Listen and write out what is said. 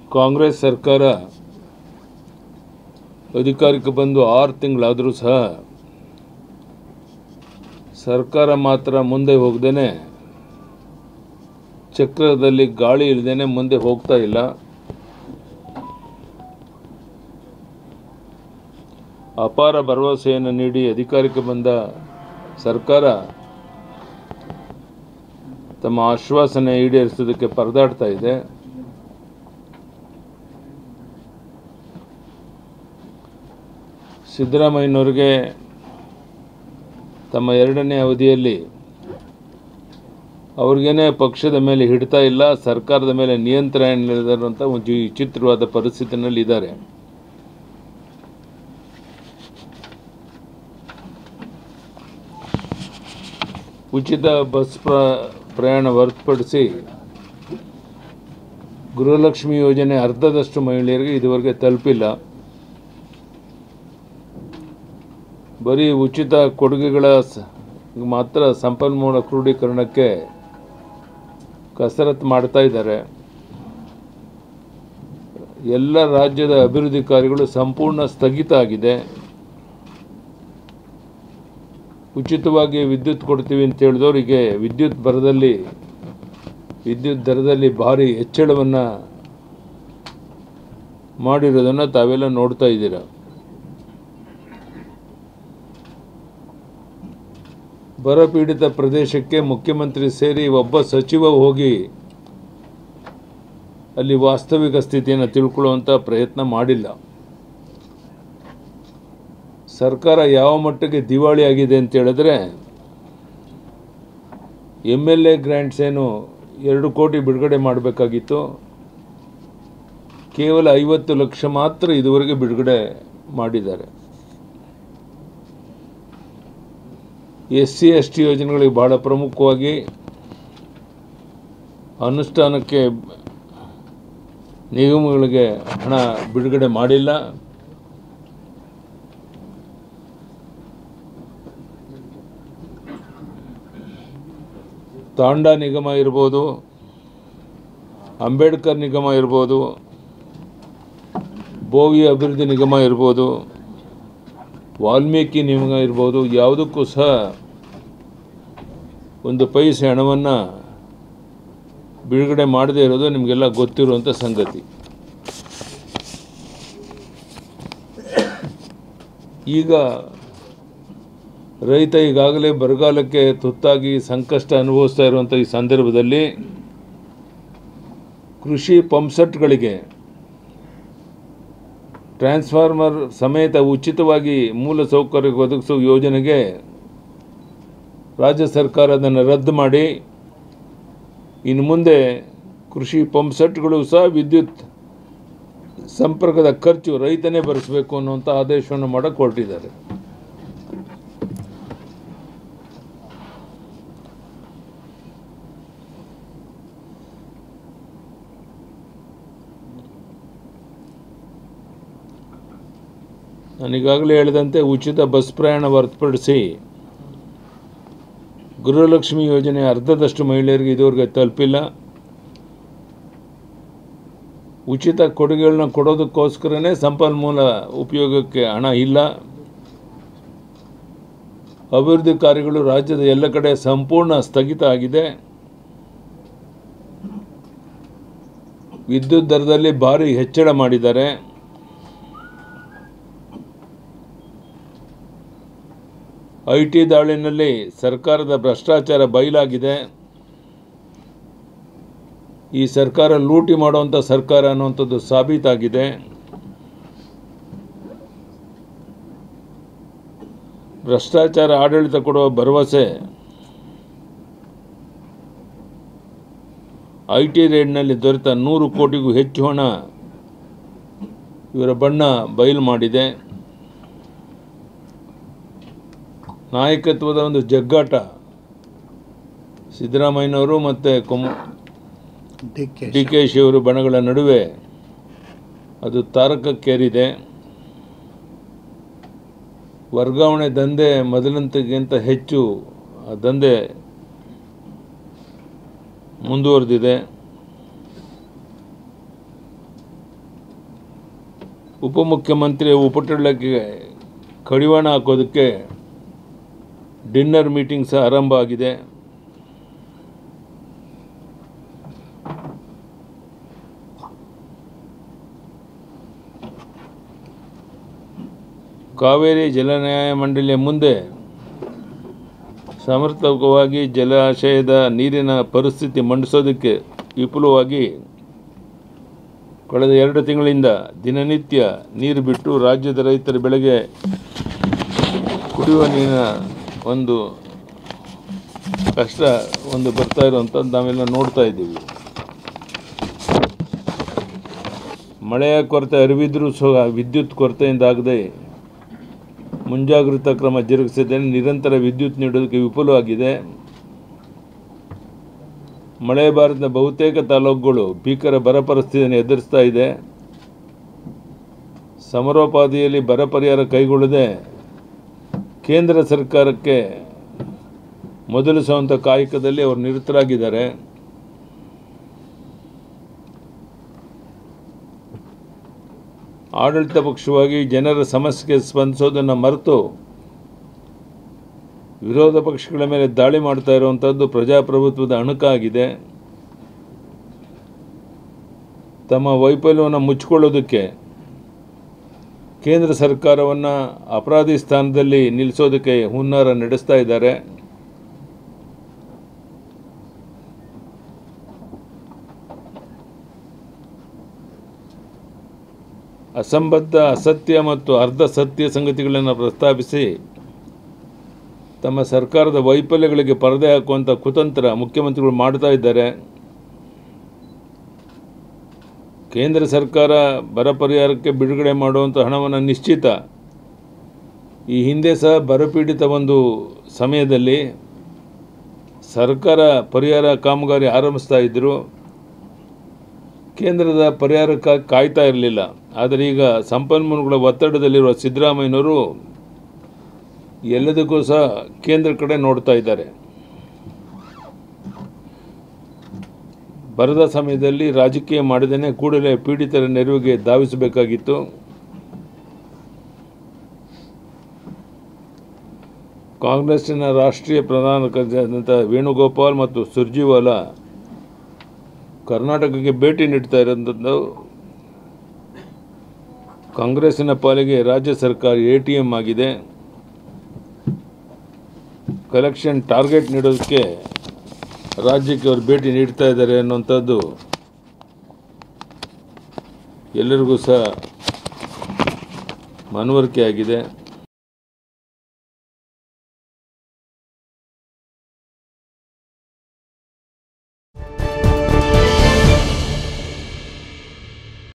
ಕಾಂಗ್ರೆಸ್ ಸರ್ಕಾರ ಅಧಿಕಾರಕ್ಕೆ ಬಂದು ಆರು ತಿಂಗಳಾದರೂ ಸಹ ಸರ್ಕಾರ ಮಾತ್ರ ಮುಂದೆ ಹೋಗ್ದೇನೆ ಚಕ್ರದಲ್ಲಿ ಗಾಳಿ ಇಲ್ಲದೇನೆ ಮುಂದೆ ಹೋಗ್ತಾ ಇಲ್ಲ ಅಪಾರ ಭರವಸೆಯನ್ನು ನೀಡಿ ಅಧಿಕಾರಕ್ಕೆ ಬಂದ ಸರ್ಕಾರ ತಮ್ಮ ಆಶ್ವಾಸನೆ ಈಡೇರಿಸೋದಕ್ಕೆ ಪರದಾಡ್ತಾ ಇದೆ ಸಿದ್ದರಾಮಯ್ಯನವ್ರಿಗೆ ತಮ್ಮ ಎರಡನೇ ಅವಧಿಯಲ್ಲಿ ಅವ್ರಿಗೇನೆ ಪಕ್ಷದ ಮೇಲೆ ಹಿಡ್ತಾ ಇಲ್ಲ ಸರ್ಕಾರದ ಮೇಲೆ ನಿಯಂತ್ರಣ ಇಲ್ಲದಂಥ ಒಂದು ವಿಚಿತ್ರವಾದ ಪರಿಸ್ಥಿತಿನಲ್ಲಿ ಇದ್ದಾರೆ ಉಚಿತ ಬಸ್ ಪ್ರ ಪ್ರಯಾಣ ಹೊರತುಪಡಿಸಿ ಗೃಹಲಕ್ಷ್ಮಿ ಯೋಜನೆ ಅರ್ಧದಷ್ಟು ಮಹಿಳೆಯರಿಗೆ ಇದುವರೆಗೆ ತಲುಪಿಲ್ಲ ಬರೀ ಉಚಿತ ಕೊಡುಗೆಗಳ ಸ- ಮಾತ್ರ ಸಂಪನ್ಮೂಲ ಕ್ರೋಢೀಕರಣಕ್ಕೆ ಕಸರತ್ತು ಮಾಡ್ತಾ ಇದ್ದಾರೆ ಎಲ್ಲ ರಾಜ್ಯದ ಅಭಿವೃದ್ಧಿ ಕಾರ್ಯಗಳು ಸಂಪೂರ್ಣ ಸ್ಥಗಿತ ಆಗಿದೆ ಉಚಿತವಾಗಿ ವಿದ್ಯುತ್ ಕೊಡ್ತೀವಿ ಅಂತ ಹೇಳಿದವರಿಗೆ ವಿದ್ಯುತ್ ಬರದಲ್ಲಿ ವಿದ್ಯುತ್ ದರದಲ್ಲಿ ಭಾರಿ ಹೆಚ್ಚಳವನ್ನು ಮಾಡಿರೋದನ್ನು ತಾವೆಲ್ಲ ನೋಡ್ತಾ ಇದ್ದೀರಾ ಬರಪೀಡಿತ ಪ್ರದೇಶಕ್ಕೆ ಮುಖ್ಯಮಂತ್ರಿ ಸೇರಿ ಒಬ್ಬ ಸಚಿವ ಹೋಗಿ ಅಲ್ಲಿ ವಾಸ್ತವಿಕ ಸ್ಥಿತಿಯನ್ನು ತಿಳ್ಕೊಳ್ಳುವಂಥ ಪ್ರಯತ್ನ ಮಾಡಿಲ್ಲ ಸರ್ಕಾರ ಯಾವ ಮಟ್ಟಿಗೆ ದಿವಾಳಿ ಆಗಿದೆ ಅಂತ ಹೇಳಿದ್ರೆ ಎಮ್ ಎಲ್ ಎ ಗ್ರ್ಯಾಂಟ್ಸ್ ಏನು ಎರಡು ಕೋಟಿ ಬಿಡುಗಡೆ ಮಾಡಬೇಕಾಗಿತ್ತು ಕೇವಲ ಐವತ್ತು ಲಕ್ಷ ಮಾತ್ರ ಇದುವರೆಗೆ ಬಿಡುಗಡೆ ಮಾಡಿದ್ದಾರೆ ಎಸ್ ಸಿ ಎಸ್ ಟಿ ಯೋಜನೆಗಳಿಗೆ ಬಹಳ ಪ್ರಮುಖವಾಗಿ ಅನುಷ್ಠಾನಕ್ಕೆ ನಿಗಮಗಳಿಗೆ ಹಣ ಬಿಡುಗಡೆ ಮಾಡಿಲ್ಲ ತಾಂಡಾ ನಿಗಮ ಇರ್ಬೋದು ಅಂಬೇಡ್ಕರ್ ನಿಗಮ ಇರ್ಬೋದು ಬೋವಿ ಅಭಿವೃದ್ಧಿ ನಿಗಮ ಇರ್ಬೋದು ವಾಲ್ಮೀಕಿ ನಿಗಮ ಇರ್ಬೋದು ಯಾವುದಕ್ಕೂ ಸಹ ಒಂದು ಪೈಸೆ ಹಣವನ್ನು ಬಿಡುಗಡೆ ಮಾಡದೇ ಇರೋದು ನಿಮಗೆಲ್ಲ ಗೊತ್ತಿರುವಂಥ ಸಂಗತಿ ಈಗ ರೈತ ಈಗಾಗಲೇ ಬರಗಾಲಕ್ಕೆ ತುತ್ತಾಗಿ ಸಂಕಷ್ಟ ಅನುಭವಿಸ್ತಾ ಇರುವಂಥ ಈ ಸಂದರ್ಭದಲ್ಲಿ ಕೃಷಿ ಪಂಪ್ಸೆಟ್ಗಳಿಗೆ ಟ್ರಾನ್ಸ್ಫಾರ್ಮರ್ ಸಮೇತ ಉಚಿತವಾಗಿ ಮೂಲ ಸೌಕರ್ಯ ಒದಗಿಸುವ ಯೋಜನೆಗೆ ರಾಜ್ಯ ಸರ್ಕಾರ ಅದನ್ನು ರದ್ದು ಮಾಡಿ ಇನ್ನು ಮುಂದೆ ಕೃಷಿ ಪಂಪ್ಸೆಟ್ಗಳು ಸಹ ವಿದ್ಯುತ್ ಸಂಪರ್ಕದ ಖರ್ಚು ರೈತನೇ ಭರಿಸಬೇಕು ಅನ್ನುವಂಥ ಆದೇಶವನ್ನು ಮಾಡಕ್ಕೆ ಹೊರಟಿದ್ದಾರೆ ನಾನೀಗಾಗಲೇ ಹೇಳಿದಂತೆ ಉಚಿತ ಬಸ್ ಪ್ರಯಾಣ ಹೊರತುಪಡಿಸಿ ಗೃಹಲಕ್ಷ್ಮಿ ಯೋಜನೆ ಅರ್ಧದಷ್ಟು ಮಹಿಳೆಯರಿಗೆ ಇದುವರೆಗೆ ತಲುಪಿಲ್ಲ ಉಚಿತ ಕೊಡುಗೆಗಳನ್ನ ಕೊಡೋದಕ್ಕೋಸ್ಕರನೇ ಸಂಪನ್ಮೂಲ ಉಪಯೋಗಕ್ಕೆ ಹಣ ಇಲ್ಲ ಅಭಿವೃದ್ಧಿ ಕಾರ್ಯಗಳು ರಾಜ್ಯದ ಎಲ್ಲ ಕಡೆ ಸಂಪೂರ್ಣ ಸ್ಥಗಿತ ಆಗಿದೆ ವಿದ್ಯುತ್ ದರದಲ್ಲಿ ಭಾರಿ ಹೆಚ್ಚಳ ಮಾಡಿದ್ದಾರೆ ಐ ಟಿ ದಾಳಿನಲ್ಲಿ ಸರ್ಕಾರದ ಭ್ರಷ್ಟಾಚಾರ ಬಯಲಾಗಿದೆ ಈ ಸರ್ಕಾರ ಲೂಟಿ ಮಾಡುವಂಥ ಸರ್ಕಾರ ಅನ್ನುವಂಥದ್ದು ಸಾಬೀತಾಗಿದೆ ಭ್ರಷ್ಟಾಚಾರ ಆಡಳಿತ ಕೊಡುವ ಭರವಸೆ ಐ ಟಿ ರೇಡ್ನಲ್ಲಿ ದೊರೆತ ನೂರು ಕೋಟಿಗೂ ಹೆಚ್ಚು ಹಣ ಇವರ ಬಣ್ಣ ಬಯಲು ಮಾಡಿದೆ ನಾಯಕತ್ವದ ಒಂದು ಜಗ್ಗಾಟ ಸಿದ್ದರಾಮಯ್ಯನವರು ಮತ್ತು ಕೊಮ್ಮ ಡಿ ಕೆ ಡಿ ಕೆ ಶಿವರು ಬಣಗಳ ನಡುವೆ ಅದು ತಾರಕಕ್ಕೇರಿದೆ ವರ್ಗಾವಣೆ ದಂಧೆ ಮೊದಲಂತಕ್ಕಿಂತ ಹೆಚ್ಚು ಆ ದಂಧೆ ಮುಂದುವರೆದಿದೆ ಉಪಮುಖ್ಯಮಂತ್ರಿ ಉಪಟಳಕ್ಕೆ ಕಡಿವಾಣ ಹಾಕೋದಕ್ಕೆ ಡಿನ್ನರ್ ಮೀಟಿಂಗ್ ಸಹ ಆರಂಭ ಆಗಿದೆ ಕಾವೇರಿ ಜಲನ್ಯಾಯ ಮಂಡಳಿಯ ಮುಂದೆ ಸಮರ್ಪಕವಾಗಿ ಜಲಾಶಯದ ನೀರಿನ ಪರಿಸ್ಥಿತಿ ಮಂಡಿಸೋದಕ್ಕೆ ವಿಪುಲವಾಗಿ ಕಳೆದ ಎರಡು ತಿಂಗಳಿಂದ ದಿನನಿತ್ಯ ನೀರು ಬಿಟ್ಟು ರಾಜ್ಯದ ರೈತರ ಬೆಳೆಗೆ ಕುಡಿಯುವ ನೀರಿನ ಒಂದು ಕಷ್ಟ ಒಂದು ಬರ್ತಾ ಇರುವಂಥದ್ದು ನಾವೆಲ್ಲ ನೋಡ್ತಾ ಇದ್ದೀವಿ ಮಳೆಯ ಕೊರತೆ ಅರಿವಿದ್ರೂ ಸಹ ವಿದ್ಯುತ್ ಕೊರತೆಯಿಂದಾಗದೆ ಮುಂಜಾಗ್ರತಾ ಕ್ರಮ ಜರುಗಿಸದೆ ನಿರಂತರ ವಿದ್ಯುತ್ ನೀಡೋದಕ್ಕೆ ವಿಫಲವಾಗಿದೆ ಮಳೆ ಬಾರದ ಬಹುತೇಕ ತಾಲೂಕುಗಳು ಭೀಕರ ಬರ ಪರಿಸ್ಥಿತಿಯನ್ನು ಎದುರಿಸ್ತಾ ಇದೆ ಸಮರೋಪಾದಿಯಲ್ಲಿ ಬರ ಪರಿಹಾರ ಕೈಗೊಳ್ಳದೆ ಕೇಂದ್ರ ಸರ್ಕಾರಕ್ಕೆ ಮೊದಲಿಸುವಂಥ ಕಾಯಕದಲ್ಲಿ ಅವರು ನಿರತರಾಗಿದ್ದಾರೆ ಆಡಳಿತ ಪಕ್ಷವಾಗಿ ಜನರ ಸಮಸ್ಯೆಗೆ ಸ್ಪಂದಿಸೋದನ್ನು ಮರೆತು ವಿರೋಧ ಪಕ್ಷಗಳ ಮೇಲೆ ದಾಳಿ ಮಾಡ್ತಾ ಇರುವಂಥದ್ದು ಪ್ರಜಾಪ್ರಭುತ್ವದ ಅಣುಕಾಗಿದೆ ತಮ್ಮ ವೈಫಲ್ಯವನ್ನು ಮುಚ್ಚಿಕೊಳ್ಳೋದಕ್ಕೆ ಕೇಂದ್ರ ಸರ್ಕಾರವನ್ನು ಅಪರಾಧಿ ಸ್ಥಾನದಲ್ಲಿ ನಿಲ್ಲಿಸೋದಕ್ಕೆ ಹುನ್ನಾರ ನಡೆಸ್ತಾ ಇದ್ದಾರೆ ಅಸಂಬದ್ಧ ಅಸತ್ಯ ಮತ್ತು ಅರ್ಧ ಸತ್ಯ ಸಂಗತಿಗಳನ್ನು ಪ್ರಸ್ತಾಪಿಸಿ ತಮ್ಮ ಸರ್ಕಾರದ ವೈಫಲ್ಯಗಳಿಗೆ ಪರದೆ ಹಾಕುವಂಥ ಕುತಂತ್ರ ಮುಖ್ಯಮಂತ್ರಿಗಳು ಮಾಡ್ತಾ ಇದ್ದಾರೆ ಕೇಂದ್ರ ಸರ್ಕಾರ ಬರ ಪರಿಹಾರಕ್ಕೆ ಬಿಡುಗಡೆ ಮಾಡುವಂಥ ಹಣವನ್ನು ನಿಶ್ಚಿತ ಈ ಹಿಂದೆ ಸಹ ಬರಪೀಡಿತ ಒಂದು ಸಮಯದಲ್ಲಿ ಸರ್ಕಾರ ಪರಿಹಾರ ಕಾಮಗಾರಿ ಆರಂಭಿಸ್ತಾ ಇದ್ದರು ಕೇಂದ್ರದ ಪರಿಹಾರಕ್ಕಾಗಿ ಕಾಯ್ತಾ ಇರಲಿಲ್ಲ ಆದರೆ ಈಗ ಸಂಪನ್ಮೂಲಗಳ ಒತ್ತಡದಲ್ಲಿರುವ ಸಿದ್ದರಾಮಯ್ಯನವರು ಎಲ್ಲದಕ್ಕೂ ಸಹ ಕೇಂದ್ರ ಕಡೆ ನೋಡ್ತಾ ಇದ್ದಾರೆ ಬರದ ಸಮಯದಲ್ಲಿ ರಾಜಕೀಯ ಮಾಡದೇ ಕೂಡಲೇ ಪೀಡಿತರ ನೆರವಿಗೆ ಧಾವಿಸಬೇಕಾಗಿತ್ತು ಕಾಂಗ್ರೆಸ್ಸಿನ ರಾಷ್ಟ್ರೀಯ ಪ್ರಧಾನ ಕಾರ್ಯದರ್ಶಿಯಾದಂಥ ವೇಣುಗೋಪಾಲ್ ಮತ್ತು ಸುರ್ಜಿವಾಲಾ ಕರ್ನಾಟಕಕ್ಕೆ ಭೇಟಿ ನೀಡ್ತಾ ಇರೋಂಥದ್ದು ಕಾಂಗ್ರೆಸ್ಸಿನ ಪಾಲಿಗೆ ರಾಜ್ಯ ಸರ್ಕಾರ ಎ ಟಿ ಎಮ್ ಆಗಿದೆ ಕಲೆಕ್ಷನ್ ಟಾರ್ಗೆಟ್ ನೀಡೋದಕ್ಕೆ ರಾಜ್ಯಕ್ಕೆ ಅವರು ಭೇಟಿ ನೀಡ್ತಾ ಇದ್ದಾರೆ ಅನ್ನುವಂಥದ್ದು ಎಲ್ಲರಿಗೂ ಸಹ ಮನವರಿಕೆ ಆಗಿದೆ